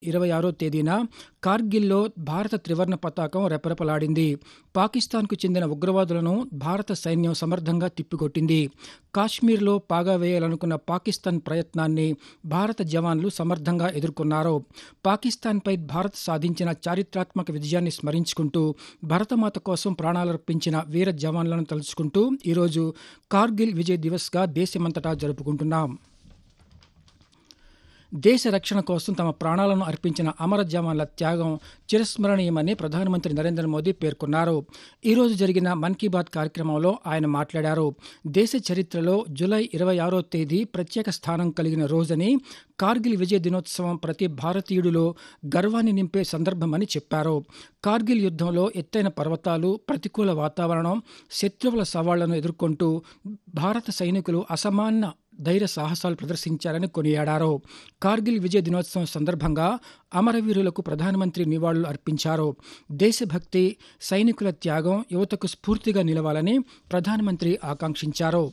ఇరవై ఆరో తేదీన కార్గిల్లో భారత త్రివర్ణ పతాకం రెపరెపలాడింది పాకిస్తాన్కు చెందిన ఉగ్రవాదులను భారత సైన్యం సమర్థంగా తిప్పికొట్టింది కాశ్మీర్లో పాగా వేయాలనుకున్న పాకిస్తాన్ ప్రయత్నాన్ని భారత జవాన్లు సమర్థంగా ఎదుర్కొన్నారు పాకిస్తాన్పై భారత్ సాధించిన చారిత్రాత్మక విజయాన్ని స్మరించుకుంటూ భరతమాత కోసం ప్రాణాలర్పించిన వీర జవాన్లను తలుచుకుంటూ ఈరోజు కార్గిల్ విజయ్ దివస్గా దేశమంతటా జరుపుకుంటున్నాం దేశ రక్షణ కోసం తమ ప్రాణాలను అర్పించిన అమర జవాన్ల త్యాగం చిరస్మరణీయమని ప్రధానమంత్రి నరేంద్ర మోదీ పేర్కొన్నారు ఈరోజు జరిగిన మన్ కీ బాత్ కార్యక్రమంలో ఆయన మాట్లాడారు దేశ చరిత్రలో జులై ఇరవై ఆరో తేదీ ప్రత్యేక స్థానం కలిగిన రోజని కార్గిల్ విజయ దినోత్సవం ప్రతి భారతీయుడిలో గర్వాన్ని నింపే సందర్భమని చెప్పారు కార్గిల్ యుద్ధంలో ఎత్తైన పర్వతాలు ప్రతికూల వాతావరణం శత్రువుల సవాళ్లను ఎదుర్కొంటూ భారత సైనికులు అసమాన ధైర్య సాహసాలు ప్రదర్శించారని కొనియాడారు కార్గిల్ విజయ దినోత్సవం సందర్భంగా అమరవీరులకు ప్రధానమంత్రి నివాళులు అర్పించారు దేశభక్తి సైనికుల త్యాగం యువతకు స్ఫూర్తిగా నిలవాలని ప్రధానమంత్రి ఆకాంక్షించారు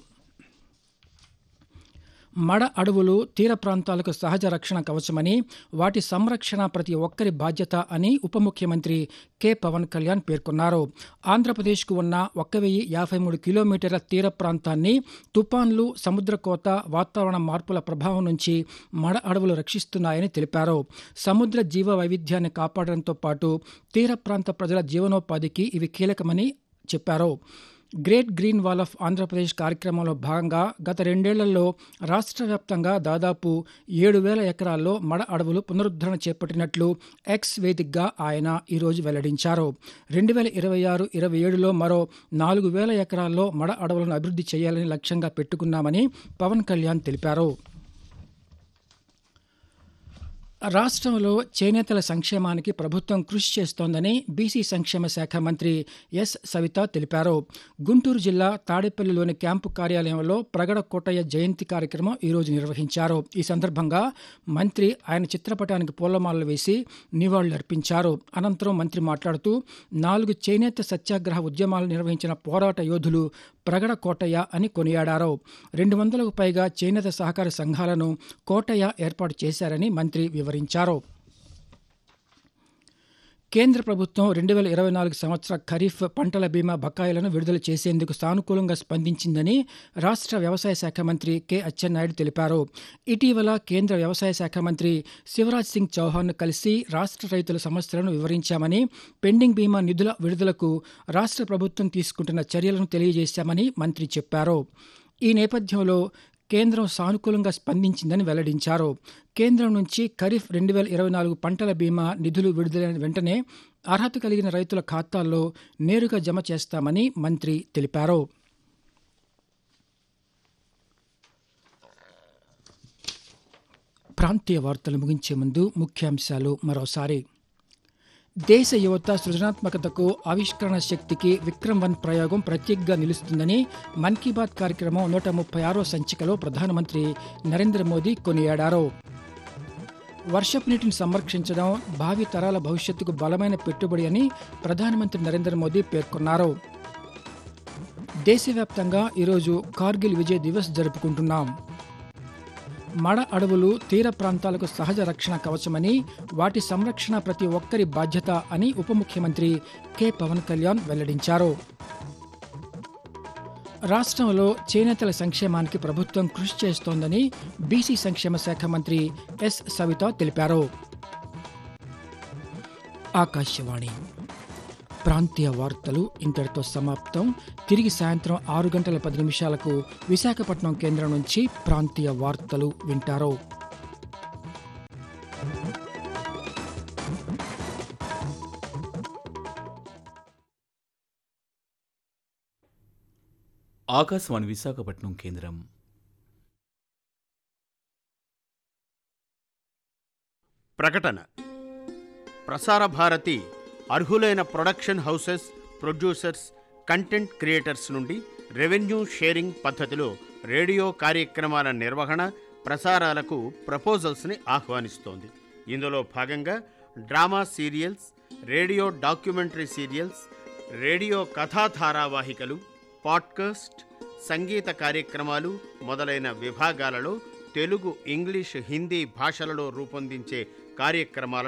మడ అడవులు తీర ప్రాంతాలకు సహజ రక్షణ కవచమని వాటి సంరక్షణ ప్రతి ఒక్కరి బాధ్యత అని ఉప ముఖ్యమంత్రి కె పవన్ కళ్యాణ్ పేర్కొన్నారు ఆంధ్రప్రదేశ్కు ఉన్న ఒక్క వెయ్యి యాభై మూడు కిలోమీటర్ల తీర ప్రాంతాన్ని తుపాన్లు సముద్ర కోత వాతావరణ మార్పుల ప్రభావం నుంచి మడ అడవులు రక్షిస్తున్నాయని తెలిపారు సముద్ర జీవ వైవిధ్యాన్ని కాపాడడంతో పాటు తీర ప్రాంత ప్రజల జీవనోపాధికి ఇవి కీలకమని చెప్పారు great green wall of Andhra Pradesh కార్యక్రమంలో భాగంగా గత రెండేళ్లలో రాష్ట్ర వ్యాప్తంగా దాదాపు ఏడు వేల ఎకరాల్లో మడ అడవులు పునరుద్ధరణ చేపట్టినట్లు ఎక్స్ వేదికగా ఆయన ఈరోజు వెల్లడించారు రెండు వేల ఇరవై ఆరు ఇరవై ఏడులో మరో నాలుగు వేల ఎకరాల్లో మడ అడవులను అభివృద్ధి చేయాలని లక్ష్యంగా పెట్టుకున్నామని పవన్ కళ్యాణ్ తెలిపారు రాష్ట్రంలో చేనేతల సంక్షేమానికి ప్రభుత్వం కృషి చేస్తోందని బీసీ సంక్షేమ శాఖ మంత్రి ఎస్ సవిత తెలిపారు గుంటూరు జిల్లా తాడేపల్లిలోని క్యాంపు కార్యాలయంలో ప్రగడ కోటయ్య జయంతి కార్యక్రమం ఈరోజు నిర్వహించారు ఈ సందర్భంగా మంత్రి ఆయన చిత్రపటానికి పూలమాలలు వేసి నివాళులర్పించారు అనంతరం మంత్రి మాట్లాడుతూ నాలుగు చేనేత సత్యాగ్రహ ఉద్యమాలు నిర్వహించిన పోరాట యోధులు ప్రగడ కోటయ్య అని కొనియాడారు రెండు వందలకు పైగా చేనేత సహకార సంఘాలను కోటయ్య ఏర్పాటు చేశారని మంత్రి వివరించారు కేంద్ర ప్రభుత్వం రెండు వేల ఇరవై నాలుగు సంవత్సర ఖరీఫ్ పంటల బీమా బకాయిలను విడుదల చేసేందుకు సానుకూలంగా స్పందించిందని రాష్ట్ర వ్యవసాయ శాఖ మంత్రి కె అచ్చెన్నాయుడు తెలిపారు ఇటీవల కేంద్ర వ్యవసాయ శాఖ మంత్రి శివరాజ్ సింగ్ చౌహాన్ కలిసి రాష్ట్ర రైతుల సమస్యలను వివరించామని పెండింగ్ బీమా నిధుల విడుదలకు రాష్ట్ర ప్రభుత్వం తీసుకుంటున్న చర్యలను తెలియజేశామని మంత్రి చెప్పారు ఈ నేపథ్యంలో కేంద్రం సానుకూలంగా స్పందించిందని వెల్లడించారు కేంద్రం నుంచి ఖరీఫ్ రెండు వేల ఇరవై నాలుగు పంటల బీమా నిధులు విడుదలైన వెంటనే అర్హత కలిగిన రైతుల ఖాతాల్లో నేరుగా జమ చేస్తామని మంత్రి తెలిపారు ప్రాంతీయ వార్తలు ముగించే ముందు ముఖ్యాంశాలు మరోసారి దేశ యువత సృజనాత్మకతకు ఆవిష్కరణ శక్తికి విక్రమ్ వన్ ప్రయోగం ప్రత్యేకంగా నిలుస్తుందని మన్ కీ బాత్ కార్యక్రమం నూట ముప్పై ఆరో సంచికలో ప్రధానమంత్రి నరేంద్ర మోదీ కొనియాడారు వర్షపు నీటిని సంరక్షించడం భావి తరాల భవిష్యత్తుకు బలమైన పెట్టుబడి అని ప్రధానమంత్రి నరేంద్ర మోదీ పేర్కొన్నారు దేశవ్యాప్తంగా ఈరోజు కార్గిల్ విజయ్ దివస్ జరుపుకుంటున్నాం మడ అడవులు తీర ప్రాంతాలకు సహజ రక్షణ కవచమని వాటి సంరక్షణ ప్రతి ఒక్కరి బాధ్యత అని ఉప ముఖ్యమంత్రి కె పవన్ కళ్యాణ్ వెల్లడించారు రాష్ట్రంలో చేనేతల సంక్షేమానికి ప్రభుత్వం కృషి చేస్తోందని బీసీ సంక్షేమ శాఖ మంత్రి ఎస్ సవిత తెలిపారు ఆకాశవాణి ప్రాంతీయ వార్తలు ఇంతటితో సమాప్తం తిరిగి సాయంత్రం ఆరు గంటల పది నిమిషాలకు విశాఖపట్నం కేంద్రం నుంచి ప్రాంతీయ వార్తలు వింటారు ఆకాశవాణి విశాఖపట్నం కేంద్రం ప్రకటన ప్రసార భారతి అర్హులైన production houses producers content creators నుండి రెవెన్యూ షేరింగ్ పద్ధతిలో రేడియో కార్యక్రమాల నిర్వహణ ప్రసారాలకు ప్రపోజల్స్ని ఆహ్వానిస్తోంది ఇందులో భాగంగా drama serials radio documentary serials radio కథా ధారావాహికలు పాడ్కాస్ట్ సంగీత కార్యక్రమాలు మొదలైన విభాగాలలో తెలుగు ఇంగ్లీష్ హిందీ భాషలలో రూపొందించే కార్యక్రమాలను